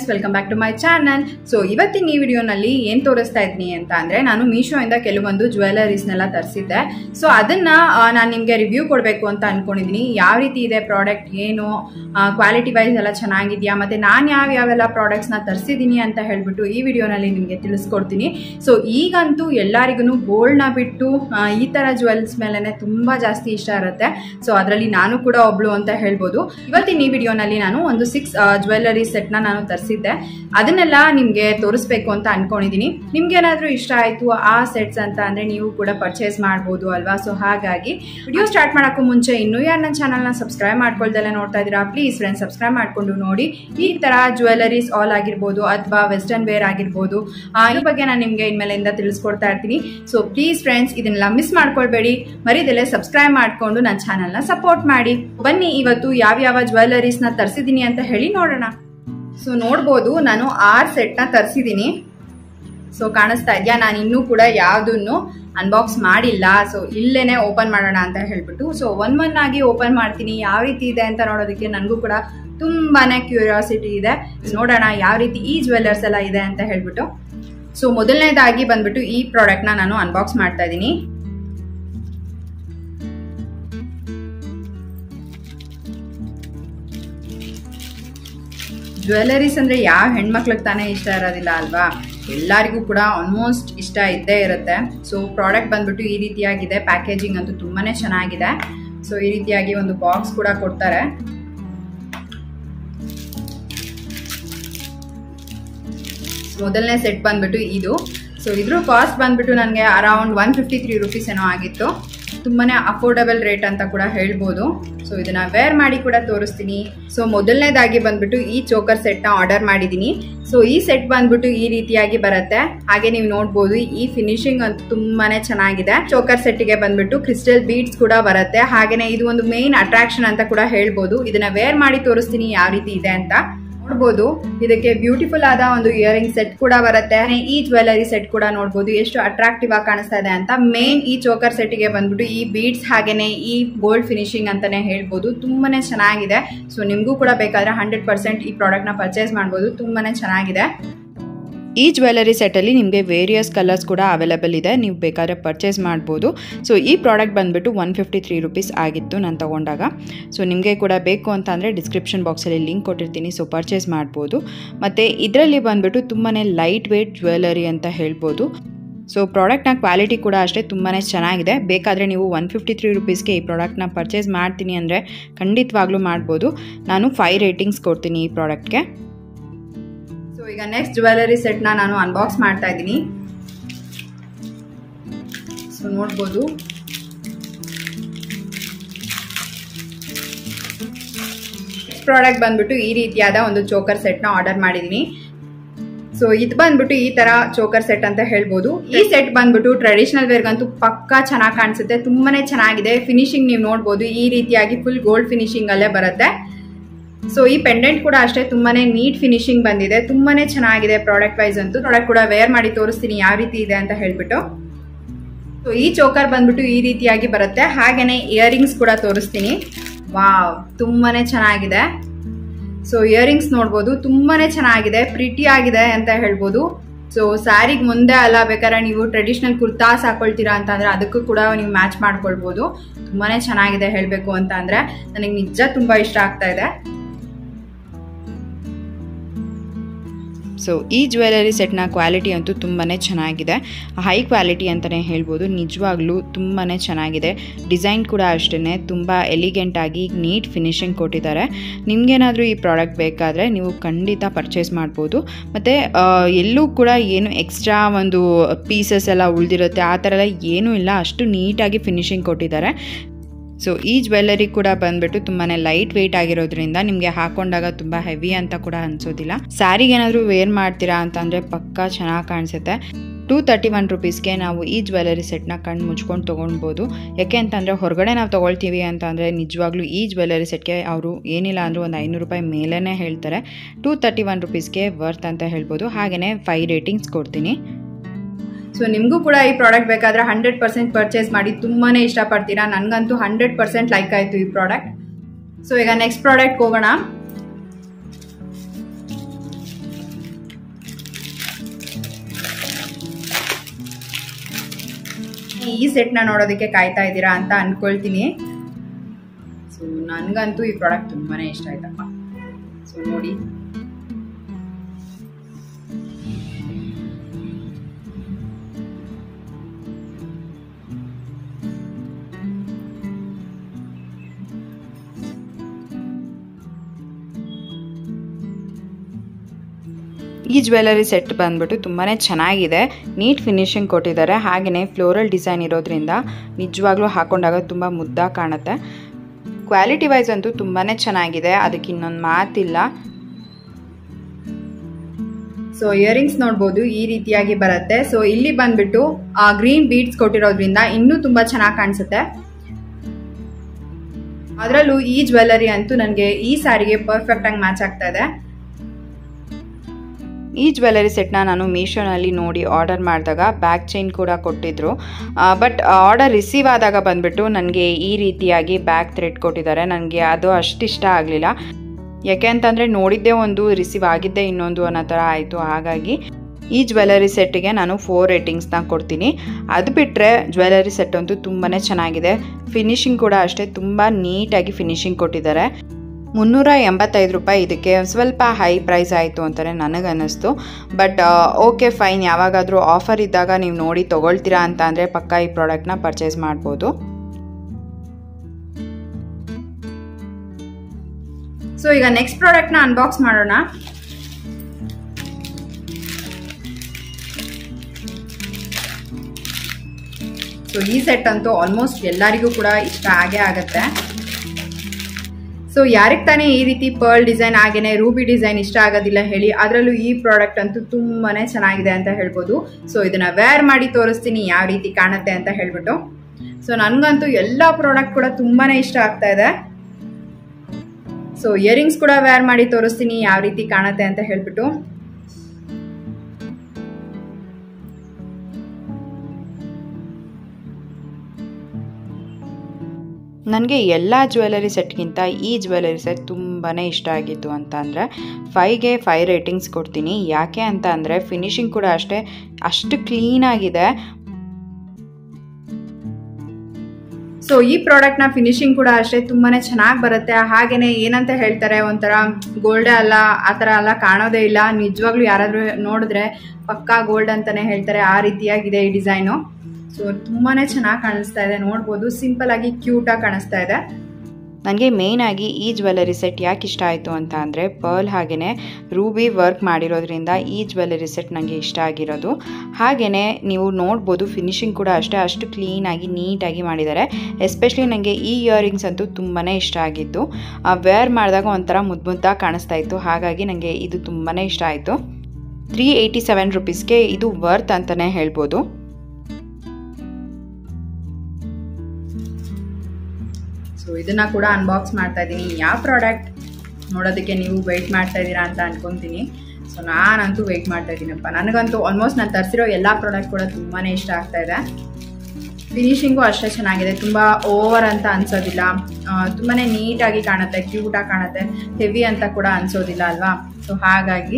friends welcome back to my channel so ಇವತ್ತಿನ ಈ ವಿಡಿಯೋನಲ್ಲಿ ಏನು ತೋರಿಸ್ತಾ ಇದ್ದೀನಿ ಅಂತ ಅಂದರೆ ನಾನು ಮೀಶೋಯಿಂದ ಕೆಲವೊಂದು ಜ್ಯುವೆಲರೀಸ್ನೆಲ್ಲ ತರಿಸಿದ್ದೆ ಸೊ ಅದನ್ನು ನಾನು ನಿಮಗೆ ರಿವ್ಯೂ ಕೊಡಬೇಕು ಅಂತ ಅಂದ್ಕೊಂಡಿದ್ದೀನಿ ಯಾವ ರೀತಿ ಇದೆ ಪ್ರಾಡಕ್ಟ್ ಏನು ಕ್ವಾಲಿಟಿ ವೈಸ್ ಎಲ್ಲ ಚೆನ್ನಾಗಿದೆಯಾ ಮತ್ತು ನಾನು ಯಾವ ಯಾವೆಲ್ಲ ಪ್ರಾಡಕ್ಟ್ಸ್ನ ತರಿಸಿದ್ದೀನಿ ಅಂತ ಹೇಳ್ಬಿಟ್ಟು ಈ ವಿಡಿಯೋನಲ್ಲಿ ನಿಮಗೆ ತಿಳಿಸ್ಕೊಡ್ತೀನಿ ಸೊ ಈಗಂತೂ ಎಲ್ಲರಿಗೂ ಗೋಲ್ಡ್ನ ಬಿಟ್ಟು ಆ, ಈ ಥರ ಜ್ಯುವೆಲ್ಸ್ ಮೇಲೇ ತುಂಬ ಜಾಸ್ತಿ ಇಷ್ಟ ಇರುತ್ತೆ ಸೊ ಅದರಲ್ಲಿ ನಾನು ಕೂಡ ಒಬ್ಳು ಅಂತ ಹೇಳ್ಬೋದು ಇವತ್ತಿನ ಈ ವಿಡಿಯೋನಲ್ಲಿ ನಾನು ಒಂದು ಸಿಕ್ಸ್ ಜ್ಯುವೆಲ್ಲರಿ ಸೆಟ್ನ ನಾನು ತರಿಸಿದ್ದೆ ಅದನ್ನೆಲ್ಲ ನಿಮಗೆ ತೋರಿಸ್ಬೇಕು ಅಂತ ಅನ್ಕೊಂಡಿದ್ದೀನಿ ನಿಮ್ಗೆ ಏನಾದರೂ ಇಷ್ಟ ಆಯಿತು ಆ ಸೆಟ್ಸ್ ಅಂತ ಅಂದರೆ ನೀವು ಕೂಡ ಪರ್ಚೇಸ್ ಮಾಡ್ಬೋದು ಅಲ್ವಾ ಸೊ ಹಾಗಾಗಿ ವಿಡಿಯೋ ಸ್ಟಾರ್ಟ್ ಮಾಡೋಕ್ಕೂ ಮುಂಚೆ ಇನ್ನೂ ಯಾರು ನನ್ನ ಚಾನಲ್ನ ಸಬ್ಸ್ಕ್ರೈಬ್ ಮಾಡ್ಕೊಳ್ದೆಲ್ಲ ನೋಡ್ತಾ ಇದ್ದೀರಾ ಪ್ಲೀಸ್ ಫ್ರೆಂಡ್ಸ್ ಸಬ್ಸ್ಕ್ರೈಬ್ ಮಾಡಿಕೊಂಡು ನೋಡಿ ಈ ಥರ ಜ್ಯುವೆಲರೀಸ್ ಆಲ್ ಆಗಿರ್ಬೋದು ಅಥವಾ ವೆಸ್ಟರ್ನ್ ವೇರ್ ಆಗಿರ್ಬೋದು ಆ, ಇದ್ರ ಬಗ್ಗೆ ನಾನು ನಿಮಗೆ ಇನ್ಮೇಲಿಂದ ತಿಳಿಸ್ಕೊಡ್ತಾ ಇರ್ತೀನಿ ಸೊ ಪ್ಲೀಸ್ ಫ್ರೆಂಡ್ಸ್ ಇದನ್ನೆಲ್ಲ ಮಿಸ್ ಮಾಡ್ಕೊಳ್ಬೇಡಿ ಮರಿದಲ್ಲೇ ಸಬ್ಸ್ಕ್ರೈಬ್ ಮಾಡಿಕೊಂಡು ನನ್ನ ಚಾನಲ್ನ ಸಪೋರ್ಟ್ ಮಾಡಿ ಬನ್ನಿ ಇವತ್ತು ಯಾವ್ಯಾವ ಜ್ಯುವೆಲರೀಸ್ನ ತರಿಸಿದ್ದೀನಿ ಅಂತ ಹೇಳಿ ನೋಡೋಣ ಸೊ ನೋಡ್ಬೋದು ನಾನು ಆರು ಸೆಟ್ನ ತರಿಸಿದ್ದೀನಿ ಸೊ ಕಾಣಿಸ್ತಾ ಇದೆಯಾ ನಾನು ಇನ್ನೂ ಕೂಡ ಯಾವುದನ್ನು ಅನ್ಬಾಕ್ಸ್ ಮಾಡಿಲ್ಲ ಸೊ ಇಲ್ಲೇನೆ ಓಪನ್ ಮಾಡೋಣ ಅಂತ ಹೇಳ್ಬಿಟ್ಟು ಸೊ ಒನ್ ಒನ್ ಆಗಿ ಓಪನ್ ಮಾಡ್ತೀನಿ ಯಾವ ರೀತಿ ಇದೆ ಅಂತ ನೋಡೋದಕ್ಕೆ ನನಗೂ ಕೂಡ ತುಂಬಾನೇ ಕ್ಯೂರಿಯಾಸಿಟಿ ಇದೆ ನೋಡೋಣ ಯಾವ ರೀತಿ ಈ ಜ್ಯುವೆಲ್ಲರ್ಸ್ ಎಲ್ಲ ಇದೆ ಅಂತ ಹೇಳ್ಬಿಟ್ಟು ಸೊ ಮೊದಲನೇದಾಗಿ ಬಂದ್ಬಿಟ್ಟು ಈ ಪ್ರಾಡಕ್ಟ್ನ ನಾನು ಅನ್ಬಾಕ್ಸ್ ಮಾಡ್ತಾ ಇದ್ದೀನಿ ಜ್ಯುವೆಲರೀಸ್ ಅಂದರೆ ಯಾವ ಹೆಣ್ಮಕ್ಳಿಗೆ ತಾನೇ ಇಷ್ಟ ಇರೋದಿಲ್ಲ ಅಲ್ವಾ ಎಲ್ಲರಿಗೂ ಕೂಡ ಆಲ್ಮೋಸ್ಟ್ ಇಷ್ಟ ಇದ್ದೇ ಇರುತ್ತೆ ಸೊ ಪ್ರಾಡಕ್ಟ್ ಬಂದ್ಬಿಟ್ಟು ಈ ರೀತಿಯಾಗಿದೆ ಪ್ಯಾಕೇಜಿಂಗ್ ಅಂತೂ ತುಂಬಾ ಚೆನ್ನಾಗಿದೆ ಸೊ ಈ ರೀತಿಯಾಗಿ ಒಂದು ಬಾಕ್ಸ್ ಕೂಡ ಕೊಡ್ತಾರೆ ಮೊದಲನೇ ಸೆಟ್ ಬಂದ್ಬಿಟ್ಟು ಇದು ಸೊ ಇದ್ರ ಕಾಸ್ಟ್ ಬಂದ್ಬಿಟ್ಟು ನನಗೆ around one fifty three rupees ಏನೋ ಆಗಿತ್ತು ತುಂಬಾನೇ ಅಫೋರ್ಡಬಲ್ ರೇಟ್ ಅಂತ ಕೂಡ ಹೇಳ್ಬೋದು ಸೊ ಇದನ್ನ ವೇರ್ ಮಾಡಿ ಕೂಡ ತೋರಿಸ್ತೀನಿ ಸೊ ಮೊದಲನೇದಾಗಿ ಬಂದ್ಬಿಟ್ಟು ಈ ಚೋಕರ್ ಸೆಟ್ನ ಆರ್ಡರ್ ಮಾಡಿದ್ದೀನಿ ಸೊ ಈ ಸೆಟ್ ಬಂದ್ಬಿಟ್ಟು ಈ ರೀತಿಯಾಗಿ ಬರುತ್ತೆ ಹಾಗೆ ನೀವು ನೋಡ್ಬೋದು ಈ ಫಿನಿಶಿಂಗ್ ಅಂತೂ ತುಂಬಾನೇ ಚೆನ್ನಾಗಿದೆ ಚೋಕರ್ ಸೆಟ್ಗೆ ಬಂದ್ಬಿಟ್ಟು ಕ್ರಿಸ್ಟಲ್ ಬೀಡ್ಸ್ ಕೂಡ ಬರುತ್ತೆ ಹಾಗೇನೆ ಇದು ಒಂದು ಮೇನ್ ಅಟ್ರಾಕ್ಷನ್ ಅಂತ ಕೂಡ ಹೇಳ್ಬೋದು ಇದನ್ನ ವೇರ್ ಮಾಡಿ ತೋರಿಸ್ತೀನಿ ಯಾವ ರೀತಿ ಇದೆ ಅಂತ ನೋಡ್ಬೋದು ಇದಕ್ಕೆ ಬ್ಯೂಟಿಫುಲ್ ಆದ ಒಂದು ಇಯರಿಂಗ್ ಸೆಟ್ ಕೂಡ ಬರುತ್ತೆ ಹಾಗೆ ಈ ಜ್ಯುವೆಲರಿ ಸೆಟ್ ಕೂಡ ನೋಡ್ಬೋದು ಎಷ್ಟು ಅಟ್ರಾಕ್ಟಿವ್ ಆಗಿ ಕಾಣಿಸ್ತಾ ಇದೆ ಅಂತ ಮೇನ್ ಈ ಚೋಕರ್ ಸೆಟ್ಗೆ ಬಂದ್ಬಿಟ್ಟು ಈ ಬೀಡ್ಸ್ ಹಾಗೇನೆ ಈ ಗೋಲ್ಡ್ ಫಿನಿಶಿಂಗ್ ಅಂತಾನೆ ಹೇಳ್ಬೋದು ತುಂಬಾನೇ ಚೆನ್ನಾಗಿದೆ ಸೊ ನಿಮಗೂ ಕೂಡ ಬೇಕಾದ್ರೆ ಹಂಡ್ರೆಡ್ ಪರ್ಸೆಂಟ್ ಈ ಪ್ರಾಡಕ್ಟ್ನ ಪರ್ಚೇಸ್ ಮಾಡ್ಬೋದು ತುಂಬಾನೇ ಚೆನ್ನಾಗಿದೆ ಈ ಜ್ಯುವೆಲರಿ ಸೆಟ್ಟಲ್ಲಿ ನಿಮಗೆ ವೇರಿಯಸ್ ಕಲರ್ಸ್ ಕೂಡ ಅವೈಲೇಬಲ್ ಇದೆ ನೀವು ಬೇಕಾದ್ರೆ ಪರ್ಚೇಸ್ ಮಾಡ್ಬೋದು ಸೊ ಈ ಪ್ರಾಡಕ್ಟ್ ಬಂದುಬಿಟ್ಟು ಒನ್ ಫಿಫ್ಟಿ ತ್ರೀ ರುಪೀಸ್ ಆಗಿತ್ತು ನಾನು ತೊಗೊಂಡಾಗ ಸೊ ನಿಮಗೆ ಕೂಡ ಬೇಕು ಅಂತ ಅಂದರೆ ಡಿಸ್ಕ್ರಿಪ್ಷನ್ ಬಾಕ್ಸಲ್ಲಿ ಲಿಂಕ್ ಕೊಟ್ಟಿರ್ತೀನಿ ಸೊ ಪರ್ಚೇಸ್ ಮಾಡ್ಬೋದು ಮತ್ತು ಇದರಲ್ಲಿ ಬಂದುಬಿಟ್ಟು ತುಂಬಾ ಲೈಟ್ ವೇಟ್ ಜ್ಯುವೆಲರಿ ಅಂತ ಹೇಳ್ಬೋದು ಸೊ ಪ್ರಾಡಕ್ಟ್ನ ಕ್ವಾಲಿಟಿ ಕೂಡ ಅಷ್ಟೇ ತುಂಬಾ ಚೆನ್ನಾಗಿದೆ ಬೇಕಾದರೆ ನೀವು ಒನ್ ಫಿಫ್ಟಿ ತ್ರೀ ರುಪೀಸ್ಗೆ ಈ ಪ್ರಾಡಕ್ಟ್ನ ಪರ್ಚೇಸ್ ಮಾಡ್ತೀನಿ ಅಂದರೆ ಖಂಡಿತವಾಗ್ಲೂ ಮಾಡ್ಬೋದು ನಾನು ಫೈವ್ ರೇಟಿಂಗ್ಸ್ ಕೊಡ್ತೀನಿ ಈ ಪ್ರಾಡಕ್ಟ್ಗೆ ಸೊ ಈಗ ನೆಕ್ಸ್ಟ್ ಜ್ಯುವೆಲರಿ ಸೆಟ್ನ ನಾನು ಅನ್ಬಾಕ್ಸ್ ಮಾಡ್ತಾ ಇದ್ದೀನಿ ಸೊ ನೋಡ್ಬೋದು ಪ್ರಾಡಕ್ಟ್ ಬಂದ್ಬಿಟ್ಟು ಈ ರೀತಿಯಾದ ಒಂದು ಚೋಕರ್ ಸೆಟ್ನ ಆರ್ಡರ್ ಮಾಡಿದ್ದೀನಿ ಸೊ ಇದು ಬಂದ್ಬಿಟ್ಟು ಈ ತರ ಚೋಕರ್ ಸೆಟ್ ಅಂತ ಹೇಳ್ಬೋದು ಈ ಸೆಟ್ ಬಂದ್ಬಿಟ್ಟು ಟ್ರೆಡಿಷನಲ್ ವೇರ್ಗಂತೂ ಪಕ್ಕಾ ಚೆನ್ನಾಗಿ ಕಾಣಿಸುತ್ತೆ ತುಂಬಾನೇ ಚೆನ್ನಾಗಿದೆ ಫಿನಿಶಿಂಗ್ ನೀವು ನೋಡ್ಬೋದು ಈ ರೀತಿಯಾಗಿ ಫುಲ್ ಗೋಲ್ಡ್ ಫಿನಿಶಿಂಗ್ ಅಲ್ಲೇ ಬರುತ್ತೆ ಸೊ ಈ ಪೆಂಡೆಂಟ್ ಕೂಡ ಅಷ್ಟೇ ತುಂಬಾನೇ ನೀಟ್ ಫಿನಿಶಿಂಗ್ ಬಂದಿದೆ ತುಂಬಾನೇ ಚೆನ್ನಾಗಿದೆ ಪ್ರಾಡಕ್ಟ್ ವೈಸ್ ಅಂತೂ ಪ್ರಾಡಕ್ಟ್ ಕೂಡ ವೇರ್ ಮಾಡಿ ತೋರಿಸ್ತೀನಿ ಯಾವ ರೀತಿ ಇದೆ ಅಂತ ಹೇಳ್ಬಿಟ್ಟು ಸೊ ಈ ಚೋಕರ್ ಬಂದ್ಬಿಟ್ಟು ಈ ರೀತಿಯಾಗಿ ಬರುತ್ತೆ ಹಾಗೇನೆ ಇಯರಿಂಗ್ಸ್ ಕೂಡ ತೋರಿಸ್ತೀನಿ ವಾವ್ ತುಂಬಾನೇ ಚೆನ್ನಾಗಿದೆ ಸೊ ಇಯರಿಂಗ್ಸ್ ನೋಡ್ಬೋದು ತುಂಬಾನೇ ಚೆನ್ನಾಗಿದೆ ಪ್ರಿಟಿ ಆಗಿದೆ ಅಂತ ಹೇಳ್ಬೋದು ಸೊ ಸ್ಯಾರಿಗೆ ಮುಂದೆ ಅಲ್ಲ ಬೇಕಾದ್ರೆ ನೀವು ಟ್ರೆಡಿಷನಲ್ ಕುರ್ತಾಸ್ ಹಾಕೊಳ್ತೀರಾ ಅಂತ ಅಂದ್ರೆ ಅದಕ್ಕೂ ಕೂಡ ನೀವು ಮ್ಯಾಚ್ ಮಾಡ್ಕೊಳ್ಬೋದು ತುಂಬಾನೇ ಚೆನ್ನಾಗಿದೆ ಹೇಳಬೇಕು ಅಂತ ಅಂದ್ರೆ ನನಗೆ ನಿಜ ತುಂಬಾ ಇಷ್ಟ ಆಗ್ತಾ ಇದೆ ಸೊ ಈ ಜ್ಯುವೆಲರಿ ಸೆಟ್ನ ಕ್ವಾಲಿಟಿ ಅಂತೂ ತುಂಬಾ ಚೆನ್ನಾಗಿದೆ ಹೈ ಕ್ವಾಲಿಟಿ ಅಂತಲೇ ಹೇಳ್ಬೋದು ನಿಜವಾಗ್ಲೂ ತುಂಬಾ ಚೆನ್ನಾಗಿದೆ ಡಿಸೈನ್ ಕೂಡ ಅಷ್ಟೇ ತುಂಬ ಎಲಿಗೆಂಟಾಗಿ ನೀಟ್ ಫಿನಿಶಿಂಗ್ ಕೊಟ್ಟಿದ್ದಾರೆ ನಿಮಗೇನಾದರೂ ಈ ಪ್ರಾಡಕ್ಟ್ ಬೇಕಾದರೆ ನೀವು ಖಂಡಿತ ಪರ್ಚೇಸ್ ಮಾಡ್ಬೋದು ಮತ್ತು ಎಲ್ಲೂ ಕೂಡ ಏನು ಎಕ್ಸ್ಟ್ರಾ ಒಂದು ಪೀಸಸ್ ಎಲ್ಲ ಉಳಿದಿರುತ್ತೆ ಆ ಥರ ಎಲ್ಲ ಏನೂ ಇಲ್ಲ ಅಷ್ಟು ನೀಟಾಗಿ ಫಿನಿಶಿಂಗ್ ಕೊಟ್ಟಿದ್ದಾರೆ ಸೊ ಈ ಜ್ಯುವೆಲ್ಲರಿ ಕೂಡ ಬಂದ್ಬಿಟ್ಟು ತುಂಬಾ ಲೈಟ್ ವೆಯ್ಟ್ ಆಗಿರೋದ್ರಿಂದ ನಿಮಗೆ ಹಾಕೊಂಡಾಗ ತುಂಬ ಹೆವಿ ಅಂತ ಕೂಡ ಅನ್ಸೋದಿಲ್ಲ ಸ್ಯಾರಿಗೆ ಏನಾದರೂ ವೇರ್ ಮಾಡ್ತೀರಾ ಅಂತಂದರೆ ಪಕ್ಕ ಚೆನ್ನಾಗಿ ಕಾಣಿಸುತ್ತೆ ಟೂ ತರ್ಟಿ ಒನ್ ರುಪೀಸ್ಗೆ ನಾವು ಈ ಜ್ಯುವೆಲರಿ ಸೆಟ್ನ ಕಣ್ಣು ಮುಚ್ಕೊಂಡು ತೊಗೊಳ್ಬೋದು ಯಾಕೆ ಅಂತಂದರೆ ಹೊರಗಡೆ ನಾವು ತೊಗೊಳ್ತೀವಿ ಅಂತಂದರೆ ನಿಜವಾಗ್ಲೂ ಈ ಜ್ಯುವೆಲರಿ ಸೆಟ್ಗೆ ಅವರು ಏನಿಲ್ಲ ಅಂದರೂ ಒಂದು ಐನೂರು ರೂಪಾಯಿ ಮೇಲೇ ಹೇಳ್ತಾರೆ ಟೂ ತರ್ಟಿ ಒನ್ ರುಪೀಸ್ಗೆ ವರ್ತ್ ಅಂತ ಹೇಳ್ಬೋದು ಹಾಗೆಯೇ ಫೈವ್ ರೇಟಿಂಗ್ಸ್ ಕೊಡ್ತೀನಿ ಸೊ ನಿಮಗೂ ಕೂಡ ಈ ಪ್ರಾಡಕ್ಟ್ ಬೇಕಾದ್ರೆ ಹಂಡ್ರೆಡ್ ಪರ್ಸೆಂಟ್ ಪರ್ಚೇಸ್ ಮಾಡಿ ತುಂಬಾನೇ ಇಷ್ಟಪಡ್ತೀರಾ ನನಗಂತೂ ಹಂಡ್ರೆಡ್ ಪರ್ಸೆಂಟ್ ಲೈಕ್ ಆಯಿತು ಈ ಪ್ರಾಡಕ್ಟ್ ಸೊ ಈಗ ನೆಕ್ಸ್ಟ್ ಪ್ರಾಡಕ್ಟ್ ಹೋಗೋಣ ಈ ಸೆಟ್ನ ನೋಡೋದಕ್ಕೆ ಕಾಯ್ತಾ ಇದ್ದೀರಾ ಅಂತ ಅನ್ಕೊಳ್ತೀನಿ ಸೊ ನನಗಂತೂ ಈ ಪ್ರಾಡಕ್ಟ್ ತುಂಬಾ ಇಷ್ಟ ಆಯ್ತಪ್ಪ ಸೊ ನೋಡಿ ಈ ಜ್ಯುವೆಲರಿ ಸೆಟ್ ಬಂದ್ಬಿಟ್ಟು ತುಂಬಾ ಚೆನ್ನಾಗಿದೆ ನೀಟ್ ಫಿನಿಶಿಂಗ್ ಕೊಟ್ಟಿದ್ದಾರೆ ಹಾಗೆಯೇ ಫ್ಲೋರಲ್ ಡಿಸೈನ್ ಇರೋದ್ರಿಂದ ನಿಜವಾಗ್ಲೂ ಹಾಕೊಂಡಾಗ ತುಂಬ ಮುದ್ದಾಗಿ ಕಾಣುತ್ತೆ ಕ್ವಾಲಿಟಿ ವೈಸ್ ಅಂತೂ ತುಂಬಾ ಚೆನ್ನಾಗಿದೆ ಅದಕ್ಕೆ ಇನ್ನೊಂದು ಮಾತಿಲ್ಲ ಸೊ ಇಯರಿಂಗ್ಸ್ ನೋಡ್ಬೋದು ಈ ರೀತಿಯಾಗಿ ಬರುತ್ತೆ ಸೊ ಇಲ್ಲಿ ಬಂದ್ಬಿಟ್ಟು ಗ್ರೀನ್ ಬೀಡ್ಸ್ ಕೊಟ್ಟಿರೋದ್ರಿಂದ ಇನ್ನೂ ತುಂಬಾ ಚೆನ್ನಾಗಿ ಕಾಣಿಸುತ್ತೆ ಅದರಲ್ಲೂ ಈ ಜ್ಯುವೆಲರಿ ಅಂತೂ ನನಗೆ ಈ ಸ್ಯಾರಿಗೆ ಪರ್ಫೆಕ್ಟ್ ಆಗಿ ಮ್ಯಾಚ್ ಆಗ್ತಾ ಇದೆ ಈ ಜ್ಯುವೆಲರಿ ಸೆಟ್ನ ನಾನು ಮೀಶೋನಲ್ಲಿ ನೋಡಿ ಆರ್ಡರ್ ಮಾಡಿದಾಗ ಬ್ಯಾಕ್ ಚೈನ್ ಕೂಡ ಕೊಟ್ಟಿದ್ದರು ಬಟ್ ಆರ್ಡರ್ ರಿಸೀವ್ ಆದಾಗ ಬಂದುಬಿಟ್ಟು ನನಗೆ ಈ ರೀತಿಯಾಗಿ ಬ್ಯಾಕ್ ಥ್ರೆಡ್ ಕೊಟ್ಟಿದ್ದಾರೆ ನನಗೆ ಅದು ಅಷ್ಟು ಇಷ್ಟ ಆಗಲಿಲ್ಲ ಯಾಕೆ ಅಂತಂದರೆ ನೋಡಿದ್ದೇ ಒಂದು ರಿಸೀವ್ ಆಗಿದ್ದೇ ಇನ್ನೊಂದು ಅನ್ನೋ ಥರ ಆಯಿತು ಹಾಗಾಗಿ ಈ ಜ್ಯುವೆಲರಿ ಸೆಟ್ಟಿಗೆ ನಾನು ಫೋರ್ ರೇಟಿಂಗ್ಸ್ನ ಕೊಡ್ತೀನಿ ಅದು ಬಿಟ್ಟರೆ ಜ್ಯುವೆಲರಿ ಸೆಟ್ ಅಂತೂ ತುಂಬಾ ಚೆನ್ನಾಗಿದೆ ಫಿನಿಶಿಂಗ್ ಕೂಡ ಅಷ್ಟೇ ತುಂಬ ನೀಟಾಗಿ ಫಿನಿಶಿಂಗ್ ಕೊಟ್ಟಿದ್ದಾರೆ ಮುನ್ನೂರ ಎಂಬತ್ತೈದು ರೂಪಾಯಿ ಇದಕ್ಕೆ ಸ್ವಲ್ಪ ಹೈ ಪ್ರೈಸ್ ಆಯಿತು ಅಂತಲೇ ನನಗನ್ನಿಸ್ತು ಬಟ್ ಓಕೆ ಫೈನ್ ಯಾವಾಗಾದರೂ ಆಫರ್ ಇದ್ದಾಗ ನೀವು ನೋಡಿ ತೊಗೊಳ್ತೀರಾ ಅಂತ ಅಂದರೆ ಪಕ್ಕ ಈ ಪ್ರಾಡಕ್ಟ್ನ ಪರ್ಚೇಸ್ ಮಾಡ್ಬೋದು ಸೊ ಈಗ ನೆಕ್ಸ್ಟ್ ಪ್ರಾಡಕ್ಟ್ನ ಅನ್ಬಾಕ್ಸ್ ಮಾಡೋಣ ಸೊ ಈ ಸೆಟ್ ಅಂತೂ ಆಲ್ಮೋಸ್ಟ್ ಎಲ್ಲರಿಗೂ ಕೂಡ ಇಷ್ಟ ಆಗೇ ಆಗತ್ತೆ ಸೊ ಯಾರಿಗೆ ತಾನೇ ಈ ರೀತಿ ಪರ್ಲ್ ಡಿಸೈನ್ ಹಾಗೇನೆ ರೂಬಿ ಡಿಸೈನ್ ಇಷ್ಟ ಆಗೋದಿಲ್ಲ ಹೇಳಿ ಅದರಲ್ಲೂ ಈ ಪ್ರಾಡಕ್ಟ್ ಅಂತೂ ತುಂಬಾನೇ ಚೆನ್ನಾಗಿದೆ ಅಂತ ಹೇಳ್ಬೋದು ಸೊ ಇದನ್ನ ವೇರ್ ಮಾಡಿ ತೋರಿಸ್ತೀನಿ ಯಾವ ರೀತಿ ಕಾಣುತ್ತೆ ಅಂತ ಹೇಳ್ಬಿಟ್ಟು ಸೊ ನನಗಂತೂ ಎಲ್ಲ ಪ್ರಾಡಕ್ಟ್ ಕೂಡ ತುಂಬಾನೇ ಇಷ್ಟ ಆಗ್ತಾ ಇದೆ ಸೊ ಇಯರಿಂಗ್ಸ್ ಕೂಡ ವೇರ್ ಮಾಡಿ ತೋರಿಸ್ತೀನಿ ಯಾವ ರೀತಿ ಕಾಣುತ್ತೆ ಅಂತ ಹೇಳ್ಬಿಟ್ಟು ನನಗೆ ಎಲ್ಲ ಜ್ಯುವೆಲರಿ ಸೆಟ್ಗಿಂತ ಈ ಜ್ಯುವೆಲರಿ ಸೆಟ್ ತುಂಬಾ ಇಷ್ಟ ಆಗಿತ್ತು ಅಂತ ಅಂದರೆ ಫೈಗೆ ಫೈ ರೇಟಿಂಗ್ಸ್ ಕೊಡ್ತೀನಿ ಯಾಕೆ ಅಂತ ಅಂದರೆ ಫಿನಿಶಿಂಗ್ ಕೂಡ ಅಷ್ಟೇ ಅಷ್ಟು ಕ್ಲೀನಾಗಿದೆ ಸೊ ಈ ಪ್ರಾಡಕ್ಟ್ನ ಫಿನಿಶಿಂಗ್ ಕೂಡ ಅಷ್ಟೇ ತುಂಬಾನೇ ಚೆನ್ನಾಗಿ ಬರುತ್ತೆ ಹಾಗೇನೆ ಏನಂತ ಹೇಳ್ತಾರೆ ಒಂಥರ ಗೋಲ್ಡೇ ಅಲ್ಲ ಆ ಥರ ಎಲ್ಲ ಕಾಣೋದೇ ಇಲ್ಲ ನಿಜವಾಗ್ಲೂ ಯಾರಾದರೂ ನೋಡಿದ್ರೆ ಪಕ್ಕಾ ಗೋಲ್ಡ್ ಅಂತಾನೆ ಹೇಳ್ತಾರೆ ಆ ರೀತಿಯಾಗಿದೆ ಈ ಡಿಸೈನು ಸೊ ತುಂಬಾನೇ ಚೆನ್ನಾಗಿ ಕಾಣಿಸ್ತಾ ಇದೆ ನೋಡ್ಬೋದು ಸಿಂಪಲ್ ಆಗಿ ಕ್ಯೂಟ್ ಆಗಿ ಕಾಣಿಸ್ತಾ ಇದೆ ನನಗೆ ಮೇಯ್ನಾಗಿ ಈ ಜ್ಯುವೆಲರಿ ಸೆಟ್ ಯಾಕೆ ಇಷ್ಟ ಆಯಿತು ಅಂತ ಅಂದರೆ ಪರ್ಲ್ ಹಾಗೆಯೇ ರೂಬಿ ವರ್ಕ್ ಮಾಡಿರೋದ್ರಿಂದ ಈ ಜ್ಯುವೆಲರಿ ಸೆಟ್ ನನಗೆ ಇಷ್ಟ ಆಗಿರೋದು ಹಾಗೆಯೇ ನೀವು ನೋಡ್ಬೋದು ಫಿನಿಶಿಂಗ್ ಕೂಡ ಅಷ್ಟೇ ಅಷ್ಟು ಕ್ಲೀನಾಗಿ ನೀಟಾಗಿ ಮಾಡಿದ್ದಾರೆ ಎಸ್ಪೆಷಲಿ ನನಗೆ ಈ ಇಯರಿಂಗ್ಸ್ ಅಂತೂ ತುಂಬಾ ಇಷ್ಟ ಆಗಿತ್ತು ವೇರ್ ಮಾಡಿದಾಗ ಒಂಥರ ಮುದ್ದು ಮುದ್ದಾಗಿ ಕಾಣಿಸ್ತಾ ಇತ್ತು ಹಾಗಾಗಿ ನನಗೆ ಇದು ತುಂಬಾ ಇಷ್ಟ ಆಯಿತು ತ್ರೀ ಏಯ್ಟಿ ಸೆವೆನ್ ರುಪೀಸ್ಗೆ ಇದು ವರ್ತ್ ಅಂತಲೇ ಹೇಳ್ಬೋದು ಸೊ ಇದನ್ನ ಕೂಡ ಅನ್ಬಾಕ್ಸ್ ಮಾಡ್ತಾ ಇದ್ದೀನಿ ಯಾವ ಪ್ರಾಡಕ್ಟ್ ನೋಡೋದಕ್ಕೆ ನೀವು ವೆಯ್ಟ್ ಮಾಡ್ತಾ ಇದ್ದೀರಾ ಅಂತ ಅನ್ಕೊಂತೀನಿ ಸೊ ನಾನಂತೂ ವೆಯ್ಟ್ ಮಾಡ್ತಾ ಇದ್ದೀನಪ್ಪ ನನಗಂತೂ ಆಲ್ಮೋಸ್ಟ್ ನಾನು ತರಿಸಿರೋ ಎಲ್ಲ ಪ್ರಾಡಕ್ಟ್ ಕೂಡ ತುಂಬಾ ಇಷ್ಟ ಆಗ್ತಾ ಇದೆ ಫಿನಿಶಿಂಗು ಅಷ್ಟೇ ಚೆನ್ನಾಗಿದೆ ತುಂಬ ಓವರ್ ಅಂತ ಅನ್ಸೋದಿಲ್ಲ ತುಂಬಾ ನೀಟಾಗಿ ಕಾಣುತ್ತೆ ಕ್ಯೂಟಾಗಿ ಕಾಣುತ್ತೆ ಹೆವಿ ಅಂತ ಕೂಡ ಅನ್ಸೋದಿಲ್ಲ ಅಲ್ವಾ ಸೊ ಹಾಗಾಗಿ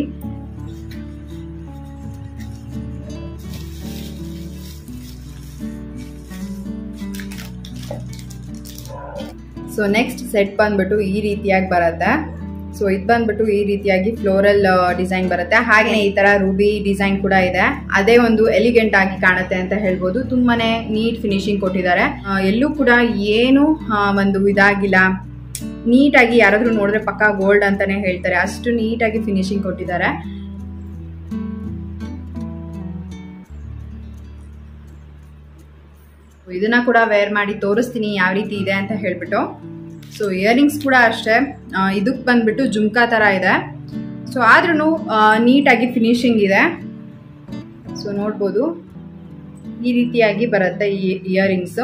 ಸೊ ನೆಕ್ಸ್ಟ್ ಸೆಟ್ ಬಂದ್ಬಿಟ್ಟು ಈ ರೀತಿಯಾಗಿ ಬರುತ್ತೆ ಸೊ ಇದು ಬಂದ್ಬಿಟ್ಟು ಈ ರೀತಿಯಾಗಿ ಫ್ಲೋರಲ್ ಡಿಸೈನ್ ಬರುತ್ತೆ ಹಾಗೆ ಈ ತರ ರೂಬಿ ಡಿಸೈನ್ ಕೂಡ ಇದೆ ಅದೇ ಒಂದು ಎಲಿಗೆಂಟ್ ಆಗಿ ಕಾಣುತ್ತೆ ಅಂತ ಹೇಳ್ಬೋದು ತುಂಬಾನೇ ನೀಟ್ ಫಿನಿಶಿಂಗ್ ಕೊಟ್ಟಿದ್ದಾರೆ ಆ, ಎಲ್ಲೂ ಕೂಡ ಏನು ಆ, ಒಂದು ಇದಾಗಿಲ್ಲ ನೀಟಾಗಿ ಯಾರಾದ್ರೂ ನೋಡಿದ್ರೆ ಪಕ್ಕ ಗೋಲ್ಡ್ ಅಂತಾನೆ ಹೇಳ್ತಾರೆ ಅಷ್ಟು ನೀಟಾಗಿ ಫಿನಿಶಿಂಗ್ ಕೊಟ್ಟಿದ್ದಾರೆ ಇದನ್ನ ಕೂಡ ವೇರ್ ಮಾಡಿ ತೋರಿಸ್ತೀನಿ ಯಾವ ರೀತಿ ಇದೆ ಅಂತ ಹೇಳ್ಬಿಟ್ಟು ಸೊ ಇಯರಿಂಗ್ಸ್ ಕೂಡ ಅಷ್ಟೇ ಇದಕ್ಕೆ ಬಂದ್ಬಿಟ್ಟು ಜುಮ್ಕಾ ಥರ ಇದೆ ಸೊ ಆದ್ರೂ ನೀಟಾಗಿ ಫಿನಿಶಿಂಗ್ ಇದೆ ಸೊ ನೋಡ್ಬೋದು ಈ ರೀತಿಯಾಗಿ ಬರುತ್ತೆ ಈ ಇಯರಿಂಗ್ಸು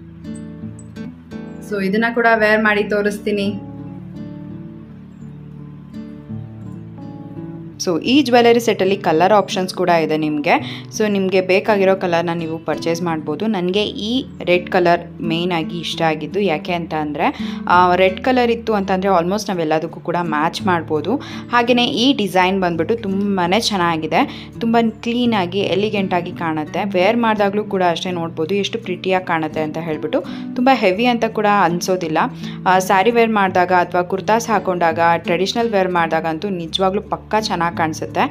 ಸೊ ಇದನ್ನ ಕೂಡ ವೇರ್ ಮಾಡಿ ತೋರಿಸ್ತೀನಿ ಸೊ ಈ ಜ್ಯುವೆಲರಿ ಸೆಟ್ಟಲ್ಲಿ ಕಲರ್ ಆಪ್ಷನ್ಸ್ ಕೂಡ ಇದೆ ನಿಮಗೆ ಸೊ ನಿಮಗೆ ಬೇಕಾಗಿರೋ ಕಲರ್ನ ನೀವು ಪರ್ಚೇಸ್ ಮಾಡ್ಬೋದು ನನಗೆ ಈ ರೆಡ್ ಕಲರ್ ಮೇಯ್ನ್ ಆಗಿ ಇಷ್ಟ ಆಗಿದ್ದು ಯಾಕೆ ಅಂತ ಅಂದರೆ ರೆಡ್ ಕಲರ್ ಇತ್ತು ಅಂತಂದರೆ ಆಲ್ಮೋಸ್ಟ್ ನಾವೆಲ್ಲದಕ್ಕೂ ಕೂಡ ಮ್ಯಾಚ್ ಮಾಡ್ಬೋದು ಹಾಗೆಯೇ ಈ ಡಿಸೈನ್ ಬಂದ್ಬಿಟ್ಟು ತುಂಬಾ ಚೆನ್ನಾಗಿದೆ ತುಂಬ ಕ್ಲೀನಾಗಿ ಎಲಿಗೆಂಟಾಗಿ ಕಾಣುತ್ತೆ ವೇರ್ ಮಾಡಿದಾಗಲೂ ಕೂಡ ಅಷ್ಟೇ ನೋಡ್ಬೋದು ಎಷ್ಟು ಪ್ರಿಟಿಯಾಗಿ ಕಾಣುತ್ತೆ ಅಂತ ಹೇಳ್ಬಿಟ್ಟು ತುಂಬ ಹೆವಿ ಅಂತ ಕೂಡ ಅನಿಸೋದಿಲ್ಲ ಸ್ಯಾರಿ ವೇರ್ ಮಾಡಿದಾಗ ಅಥವಾ ಕುರ್ತಾಸ್ ಹಾಕೊಂಡಾಗ ಟ್ರೆಡಿಷ್ನಲ್ ವೇರ್ ಮಾಡಿದಾಗ ಅಂತೂ ನಿಜವಾಗ್ಲೂ ಪಕ್ಕಾ ಚೆನ್ನಾಗಿ ಕಾಣಿಸುತ್ತೆ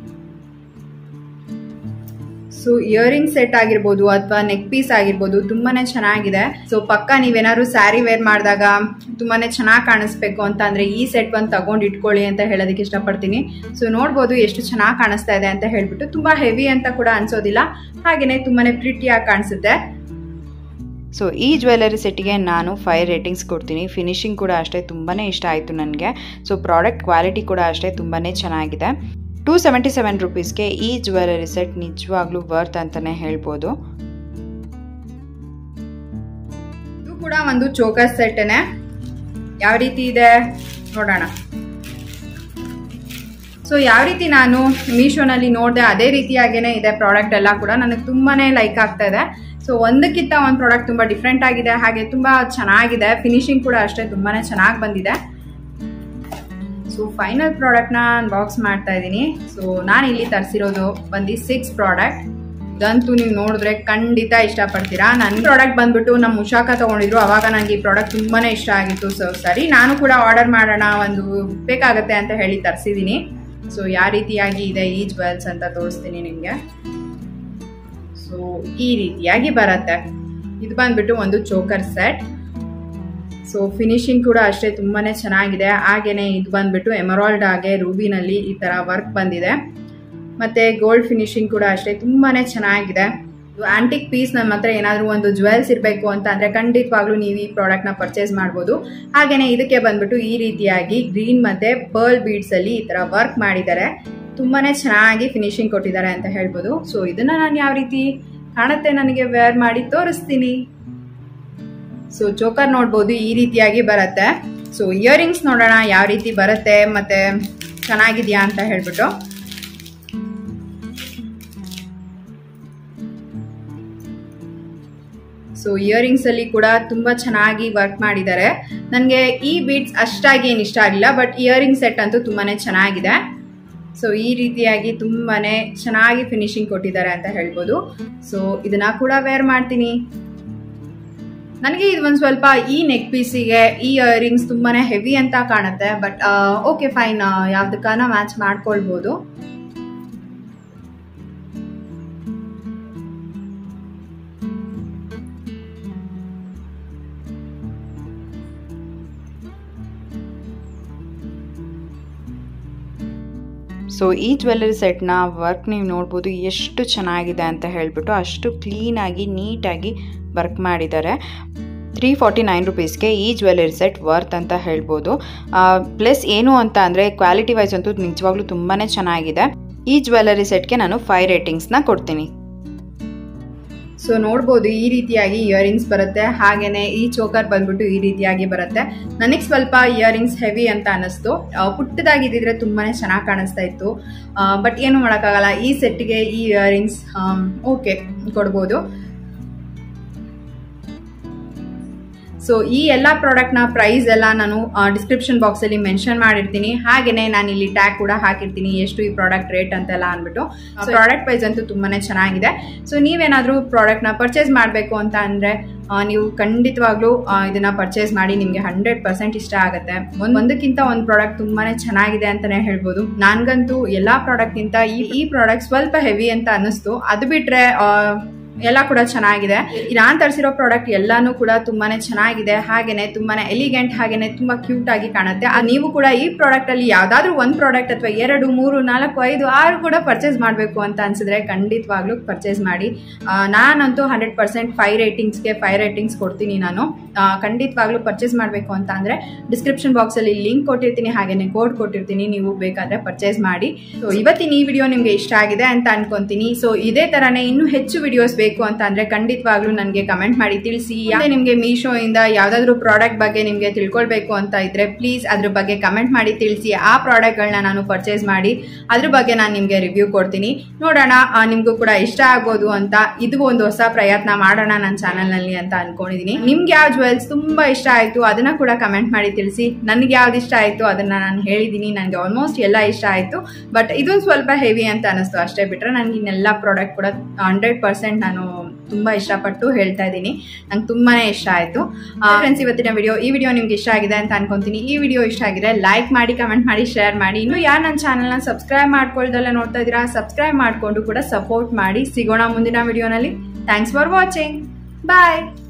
ಸೊ ಇಯರಿಂಗ್ ಸೆಟ್ ಆಗಿರ್ಬೋದು ಅಥವಾ ನೆಕ್ ಪೀಸ್ ಆಗಿರ್ಬೋದು ತುಂಬಾನೇ ಚೆನ್ನಾಗಿದೆ ಸೊ ಪಕ್ಕ ನೀವೇನಾದ್ರು ಸ್ಯಾರಿ ವೇರ್ ಮಾಡಿದಾಗ ತುಂಬಾನೇ ಚೆನ್ನಾಗಿ ಕಾಣಿಸ್ಬೇಕು ಅಂತ ಅಂದ್ರೆ ಈ ಸೆಟ್ ಒಂದು ತಗೊಂಡು ಇಟ್ಕೊಳ್ಳಿ ಅಂತ ಹೇಳೋದಕ್ಕೆ ಇಷ್ಟಪಡ್ತೀನಿ ಸೊ ನೋಡ್ಬೋದು ಎಷ್ಟು ಚೆನ್ನಾಗಿ ಕಾಣಿಸ್ತಾ ಇದೆ ಅಂತ ಹೇಳ್ಬಿಟ್ಟು ತುಂಬಾ ಹೆವಿ ಅಂತ ಕೂಡ ಅನ್ಸೋದಿಲ್ಲ ಹಾಗೇನೆ ತುಂಬಾನೇ ಪ್ರಿಟಿಯಾಗಿ ಕಾಣಿಸುತ್ತೆ ಸೊ ಈ ಜ್ಯುವೆಲರಿ ಸೆಟ್ಟಿಗೆ ನಾನು ಫೈವ್ ರೇಟಿಂಗ್ಸ್ ಕೊಡ್ತೀನಿ ಫಿನಿಶಿಂಗ್ ಕೂಡ ಅಷ್ಟೇ ತುಂಬಾ ಇಷ್ಟ ಆಯಿತು ನನಗೆ ಸೊ ಪ್ರಾಡಕ್ಟ್ ಕ್ವಾಲಿಟಿ ಕೂಡ ಅಷ್ಟೇ ತುಂಬಾ ಚೆನ್ನಾಗಿದೆ ಟೂ ಸೆವೆಂಟಿ ಸೆವೆನ್ ರುಪೀಸ್ಗೆ ಈ ಜ್ಯುವೆಲರಿ ಸೆಟ್ ನಿಜವಾಗ್ಲೂ ವರ್ತ್ ಅಂತಲೇ ಹೇಳ್ಬೋದು ಇದು ಕೂಡ ಒಂದು ಚೋಕರ್ ಸೆಟ್ನೆ ಯಾವ ರೀತಿ ಇದೆ ನೋಡೋಣ ಸೊ ಯಾವ ರೀತಿ ನಾನು ಮೀಶೋನಲ್ಲಿ ನೋಡಿದೆ ಅದೇ ರೀತಿಯಾಗೇನೆ ಇದೆ ಪ್ರಾಡಕ್ಟ್ ಎಲ್ಲ ಕೂಡ ನನಗೆ ತುಂಬಾನೇ ಲೈಕ್ ಆಗ್ತಾ ಇದೆ ಸೊ ಒಂದಕ್ಕಿಂತ ಒಂದು ಪ್ರಾಡಕ್ಟ್ ತುಂಬ ಡಿಫ್ರೆಂಟ್ ಆಗಿದೆ ಹಾಗೆ ತುಂಬ ಚೆನ್ನಾಗಿದೆ ಫಿನಿಶಿಂಗ್ ಕೂಡ ಅಷ್ಟೇ ತುಂಬಾ ಚೆನ್ನಾಗಿ ಬಂದಿದೆ ಸೊ ಫೈನಲ್ ಪ್ರಾಡಕ್ಟ್ನ ಬಾಕ್ಸ್ ಮಾಡ್ತಾ ಇದ್ದೀನಿ ಸೊ ನಾನು ಇಲ್ಲಿ ತರಿಸಿರೋದು ಬಂದು ಸಿಕ್ಸ್ ಪ್ರಾಡಕ್ಟ್ ಇದಂತೂ ನೀವು ನೋಡಿದ್ರೆ ಖಂಡಿತ ಇಷ್ಟಪಡ್ತೀರಾ ನನ್ನ ಪ್ರಾಡಕ್ಟ್ ಬಂದ್ಬಿಟ್ಟು ನಮ್ಮ ಉಷಾಕ ತೊಗೊಂಡಿದ್ರು ಅವಾಗ ನನಗೆ ಈ ಪ್ರಾಡಕ್ಟ್ ತುಂಬಾ ಇಷ್ಟ ಆಗಿತ್ತು ಸೊ ಸರಿ ನಾನು ಕೂಡ ಆರ್ಡರ್ ಮಾಡೋಣ ಒಂದು ಬೇಕಾಗತ್ತೆ ಅಂತ ಹೇಳಿ ತರಿಸಿದ್ದೀನಿ ಸೊ ಯಾವ ರೀತಿಯಾಗಿ ಇದೆ ಈ ಜ್ಯುವೆಲ್ಸ್ ಅಂತ ತೋರಿಸ್ತೀನಿ ನಿಮಗೆ ಸೊ ಈ ರೀತಿಯಾಗಿ ಬರುತ್ತೆ ಇದು ಬಂದ್ಬಿಟ್ಟು ಒಂದು ಚೋಕರ್ ಸೆಟ್ ಸೊ ಫಿನಿಶಿಂಗ್ ಕೂಡ ಅಷ್ಟೇ ತುಂಬಾ ಚೆನ್ನಾಗಿದೆ ಹಾಗೇನೆ ಇದು ಬಂದ್ಬಿಟ್ಟು ಎಮರಾಲ್ಡ್ ಹಾಗೆ ರೂಬಿನಲ್ಲಿ ಈ ಥರ ವರ್ಕ್ ಬಂದಿದೆ ಮತ್ತು ಗೋಲ್ಡ್ ಫಿನಿಶಿಂಗ್ ಕೂಡ ಅಷ್ಟೇ ತುಂಬಾ ಚೆನ್ನಾಗಿದೆ ಆಂಟಿಕ್ ಪೀಸ್ ನಮ್ಮ ಹತ್ರ ಏನಾದರೂ ಒಂದು ಜ್ಯುವೆಲ್ಸ್ ಇರಬೇಕು ಅಂತ ಅಂದರೆ ಖಂಡಿತವಾಗ್ಲೂ ನೀವು ಈ ಪ್ರಾಡಕ್ಟ್ನ ಪರ್ಚೇಸ್ ಮಾಡ್ಬೋದು ಹಾಗೆಯೇ ಇದಕ್ಕೆ ಬಂದ್ಬಿಟ್ಟು ಈ ರೀತಿಯಾಗಿ ಗ್ರೀನ್ ಮತ್ತು ಪರ್ಲ್ ಬೀಡ್ಸಲ್ಲಿ ಈ ಥರ ವರ್ಕ್ ಮಾಡಿದ್ದಾರೆ ತುಂಬಾ ಚೆನ್ನಾಗಿ ಫಿನಿಶಿಂಗ್ ಕೊಟ್ಟಿದ್ದಾರೆ ಅಂತ ಹೇಳ್ಬೋದು ಸೊ ಇದನ್ನು ನಾನು ಯಾವ ರೀತಿ ಕಾಣುತ್ತೆ ನನಗೆ ವೇರ್ ಮಾಡಿ ತೋರಿಸ್ತೀನಿ ಸೊ ಚೋಕರ್ ನೋಡ್ಬೋದು ಈ ರೀತಿಯಾಗಿ ಬರುತ್ತೆ ಸೊ ಇಯರಿಂಗ್ಸ್ ನೋಡೋಣ ಯಾವ ರೀತಿ ಬರುತ್ತೆ ಮತ್ತೆ ಚೆನ್ನಾಗಿದೆಯಾ ಅಂತ ಹೇಳ್ಬಿಟ್ಟು ಸೊ ಇಯರಿಂಗ್ಸ್ ಅಲ್ಲಿ ಕೂಡ ತುಂಬಾ ಚೆನ್ನಾಗಿ ವರ್ಕ್ ಮಾಡಿದ್ದಾರೆ ನನಗೆ ಈ ಬೀಡ್ಸ್ ಅಷ್ಟಾಗಿ ಏನು ಇಷ್ಟ ಆಗಿಲ್ಲ ಬಟ್ ಇಯರಿಂಗ್ ಸೆಟ್ ಅಂತೂ ತುಂಬಾನೇ ಚೆನ್ನಾಗಿದೆ ಸೊ ಈ ರೀತಿಯಾಗಿ ತುಂಬಾನೇ ಚೆನ್ನಾಗಿ ಫಿನಿಶಿಂಗ್ ಕೊಟ್ಟಿದ್ದಾರೆ ಅಂತ ಹೇಳ್ಬೋದು ಸೊ ಇದನ್ನ ಕೂಡ ವೇರ್ ಮಾಡ್ತೀನಿ ನನಗೆ ಇದು ಒಂದು ಸ್ವಲ್ಪ ಈ ನೆಕ್ ಪೀಸಿಗೆ ಈ ಇಯರಿಂಗ್ಸ್ ತುಂಬಾನೇ ಹೆವಿ ಅಂತ ಕಾಣುತ್ತೆ ಬಟ್ ಓಕೆ ಫೈನ್ ಯಾವ್ದಕ್ಕಾನ ಮ್ಯಾಚ್ ಮಾಡ್ಕೊಳ್ಬೋದು ಸೊ ಈ ಜ್ಯುವೆಲರಿ ಸೆಟ್ನ ವರ್ಕ್ ನೀವು ನೋಡ್ಬೋದು ಎಷ್ಟು ಚೆನ್ನಾಗಿದೆ ಅಂತ ಹೇಳ್ಬಿಟ್ಟು ಅಷ್ಟು ಕ್ಲೀನಾಗಿ ನೀಟಾಗಿ ವರ್ಕ್ ಮಾಡಿದ್ದಾರೆ ತ್ರೀ ಫಾರ್ಟಿ ನೈನ್ ರುಪೀಸ್ಗೆ ಈ ಜ್ಯುವೆಲರಿ ಸೆಟ್ ವರ್ತ್ ಅಂತ ಹೇಳ್ಬೋದು ಪ್ಲಸ್ ಏನು ಅಂತ ಅಂದರೆ ಕ್ವಾಲಿಟಿ ವೈಸ್ ಅಂತೂ ನಿಜವಾಗ್ಲೂ ತುಂಬಾ ಚೆನ್ನಾಗಿದೆ ಈ ಜ್ಯುವೆಲರಿ ಸೆಟ್ಗೆ ನಾನು ಫೈವ್ ರೇಟಿಂಗ್ಸ್ನ ಕೊಡ್ತೀನಿ ಸೊ ನೋಡ್ಬೋದು ಈ ರೀತಿಯಾಗಿ ಇಯರಿಂಗ್ಸ್ ಬರುತ್ತೆ ಹಾಗೇನೆ ಈ ಚೋಕರ್ ಬಂದ್ಬಿಟ್ಟು ಈ ರೀತಿಯಾಗಿ ಬರುತ್ತೆ ನನಗೆ ಸ್ವಲ್ಪ ಇಯರಿಂಗ್ಸ್ ಹೆವಿ ಅಂತ ಅನ್ನಿಸ್ತು ಪುಟ್ಟದಾಗಿದ್ದಿದ್ರೆ ತುಂಬಾನೇ ಚೆನ್ನಾಗಿ ಕಾಣಿಸ್ತಾ ಇತ್ತು ಬಟ್ ಏನು ಮಾಡೋಕ್ಕಾಗಲ್ಲ ಈ ಸೆಟ್ಗೆ ಈ ಇಯರಿಂಗ್ಸ್ ಓಕೆ ಕೊಡ್ಬೋದು ಸೊ ಈ ಎಲ್ಲ ಪ್ರಾಡಕ್ಟ್ನ ಪ್ರೈಸ್ ಎಲ್ಲ ನಾನು ಡಿಸ್ಕ್ರಿಪ್ಷನ್ ಬಾಕ್ಸಲ್ಲಿ ಮೆನ್ಷನ್ ಮಾಡಿರ್ತೀನಿ ಹಾಗೆಯೇ ನಾನು ಇಲ್ಲಿ ಟ್ಯಾಗ್ ಕೂಡ ಹಾಕಿರ್ತೀನಿ ಎಷ್ಟು ಈ ಪ್ರಾಡಕ್ಟ್ ರೇಟ್ ಅಂತೆಲ್ಲ ಅಂದ್ಬಿಟ್ಟು ಪ್ರಾಡಕ್ಟ್ ಪ್ರೈಸ್ ಅಂತೂ ತುಂಬಾ ಚೆನ್ನಾಗಿದೆ ಸೊ ನೀವೇನಾದರೂ ಪ್ರಾಡಕ್ಟ್ನ ಪರ್ಚೇಸ್ ಮಾಡಬೇಕು ಅಂತ ಅಂದರೆ ನೀವು ಖಂಡಿತವಾಗ್ಲೂ ಇದನ್ನ ಪರ್ಚೇಸ್ ಮಾಡಿ ನಿಮಗೆ ಹಂಡ್ರೆಡ್ ಪರ್ಸೆಂಟ್ ಇಷ್ಟ ಆಗುತ್ತೆ ಒಂದ್ ಒಂದಕ್ಕಿಂತ ಒಂದು ಪ್ರಾಡಕ್ಟ್ ತುಂಬಾನೇ ಚೆನ್ನಾಗಿದೆ ಅಂತಾನೆ ಹೇಳ್ಬೋದು ನನ್ಗಂತೂ ಎಲ್ಲಾ ಪ್ರಾಡಕ್ಟ್ಗಿಂತ ಈ ಈ ಪ್ರಾಡಕ್ಟ್ ಸ್ವಲ್ಪ ಹೆವಿ ಅಂತ ಅನ್ನಿಸ್ತು ಅದು ಬಿಟ್ರೆ ಎಲ್ಲ ಕೂಡ ಚೆನ್ನಾಗಿದೆ ನಾನು ತರಿಸಿರೋ ಪ್ರಾಡಕ್ಟ್ ಎಲ್ಲಾನು ಕೂಡ ತುಂಬಾನೇ ಚೆನ್ನಾಗಿದೆ ಹಾಗೇನೆ ತುಂಬಾನೇ ಎಲಿಗೆಂಟ್ ಹಾಗೇನೆ ತುಂಬಾ ಕ್ಯೂಟ್ ಆಗಿ ಕಾಣುತ್ತೆ ಆ ನೀವು ಕೂಡ ಈ ಪ್ರಾಡಕ್ಟ್ ಅಲ್ಲಿ ಯಾವ್ದಾದ್ರು ಒಂದು ಪ್ರಾಡಕ್ಟ್ ಅಥವಾ ಎರಡು ಮೂರು ನಾಲ್ಕು ಐದು ಆರು ಕೂಡ ಪರ್ಚೇಸ್ ಮಾಡಬೇಕು ಅಂತ ಅನ್ಸಿದ್ರೆ ಖಂಡಿತವಾಗ್ಲೂ ಪರ್ಚೇಸ್ ಮಾಡಿ ನಾನಂತೂ ಹಂಡ್ರೆಡ್ ಪರ್ಸೆಂಟ್ ಫೈವ್ ರೇಟಿಂಗ್ಸ್ಗೆ ಫೈವ್ ರೇಟಿಂಗ್ಸ್ ಕೊಡ್ತೀನಿ ನಾನು ಖಂಡಿತವಾಗ್ಲೂ ಪರ್ಚೇಸ್ ಮಾಡಬೇಕು ಅಂತ ಅಂದ್ರೆ ಡಿಸ್ಕ್ರಿಪ್ಷನ್ ಬಾಕ್ಸಲ್ಲಿ ಲಿಂಕ್ ಕೊಟ್ಟಿರ್ತೀನಿ ಹಾಗೇನೆ ಕೋಡ್ ಕೊಟ್ಟಿರ್ತೀನಿ ನೀವು ಬೇಕಾದ್ರೆ ಪರ್ಚೇಸ್ ಮಾಡಿ ಸೊ ಇವತ್ತಿನ ಈ ವಿಡಿಯೋ ನಿಮಗೆ ಇಷ್ಟ ಆಗಿದೆ ಅಂತ ಅನ್ಕೊಂತೀನಿ ಸೊ ಇದೇ ತರನೇ ಇನ್ನೂ ಹೆಚ್ಚು ವಿಡಿಯೋಸ್ ಬೇಕು ಬೇಕು ಅಂತ ಅಂದರೆ ಖಂಡಿತವಾಗ್ಲೂ ನನಗೆ ಕಮೆಂಟ್ ಮಾಡಿ ತಿಳಿಸಿ ಯಾವುದೇ ನಿಮಗೆ ಮೀಶೋಯಿಂದ ಯಾವುದಾದ್ರೂ ಪ್ರಾಡಕ್ಟ್ ಬಗ್ಗೆ ನಿಮಗೆ ತಿಳ್ಕೊಳ್ಬೇಕು ಅಂತ ಇದ್ದರೆ ಪ್ಲೀಸ್ ಅದ್ರ ಬಗ್ಗೆ ಕಮೆಂಟ್ ಮಾಡಿ ತಿಳಿಸಿ ಆ ಪ್ರಾಡಕ್ಟ್ಗಳನ್ನ ನಾನು ಪರ್ಚೇಸ್ ಮಾಡಿ ಅದ್ರ ಬಗ್ಗೆ ನಾನು ನಿಮಗೆ ರಿವ್ಯೂ ಕೊಡ್ತೀನಿ ನೋಡೋಣ ಆ, ನಿಮಗೂ ಕೂಡ ಇಷ್ಟ ಆಗ್ಬೋದು ಅಂತ ಇದು ಒಂದು ಹೊಸ ಪ್ರಯತ್ನ ಮಾಡೋಣ ನನ್ನ ಚಾನಲ್ನಲ್ಲಿ ಅಂತ ಅನ್ಕೊಂಡಿದ್ದೀನಿ ನಿಮ್ಗೆ ಯಾವ ಜ್ಯುವೆಲ್ಸ್ ತುಂಬ ಇಷ್ಟ ಆಯಿತು ಅದನ್ನ ಕೂಡ ಕಮೆಂಟ್ ಮಾಡಿ ತಿಳಿಸಿ ನನಗೆ ಯಾವ್ದು ಇಷ್ಟ ಆಯಿತು ಅದನ್ನ ನಾನು ಹೇಳಿದ್ದೀನಿ ನನಗೆ ಆಲ್ಮೋಸ್ಟ್ ಎಲ್ಲ ಇಷ್ಟ ಆಯಿತು ಬಟ್ ಇದೊಂದು ಸ್ವಲ್ಪ ಹೆವಿ ಅಂತ ಅನಿಸ್ತು ಅಷ್ಟೇ ಬಿಟ್ಟರೆ ನನಗೆ ಇನ್ನೆಲ್ಲ ಪ್ರಾಡಕ್ಟ್ ಕೂಡ ಹಂಡ್ರೆಡ್ ಪರ್ಸೆಂಟ್ ನಾನು ತುಂಬ ಇಷ್ಟಪಟ್ಟು ಹೇಳ್ತಾ ಇದ್ದೀನಿ ನಂಗೆ ತುಂಬಾ ಇಷ್ಟ ಆಯಿತು ಫ್ರೆಂಡ್ಸ್ ಇವತ್ತಿನ ವಿಡಿಯೋ ಈ ವಿಡಿಯೋ ನಿಮ್ಗೆ ಇಷ್ಟ ಆಗಿದೆ ಅಂತ ಅನ್ಕೊಂತೀನಿ ಈ ವಿಡಿಯೋ ಇಷ್ಟ ಆಗಿದೆ ಲೈಕ್ ಮಾಡಿ ಕಮೆಂಟ್ ಮಾಡಿ ಶೇರ್ ಮಾಡಿ ಇನ್ನು ಯಾರು ನನ್ನ ಚಾನಲ್ನ ಸಬ್ಸ್ಕ್ರೈಬ್ ಮಾಡ್ಕೊಳ್ದಲ್ಲ ನೋಡ್ತಾ ಇದ್ದೀರಾ ಸಬ್ಸ್ಕ್ರೈಬ್ ಮಾಡಿಕೊಂಡು ಕೂಡ ಸಪೋರ್ಟ್ ಮಾಡಿ ಸಿಗೋಣ ಮುಂದಿನ ವಿಡಿಯೋನಲ್ಲಿ ಥ್ಯಾಂಕ್ಸ್ ಫಾರ್ ವಾಚಿಂಗ್ ಬಾಯ್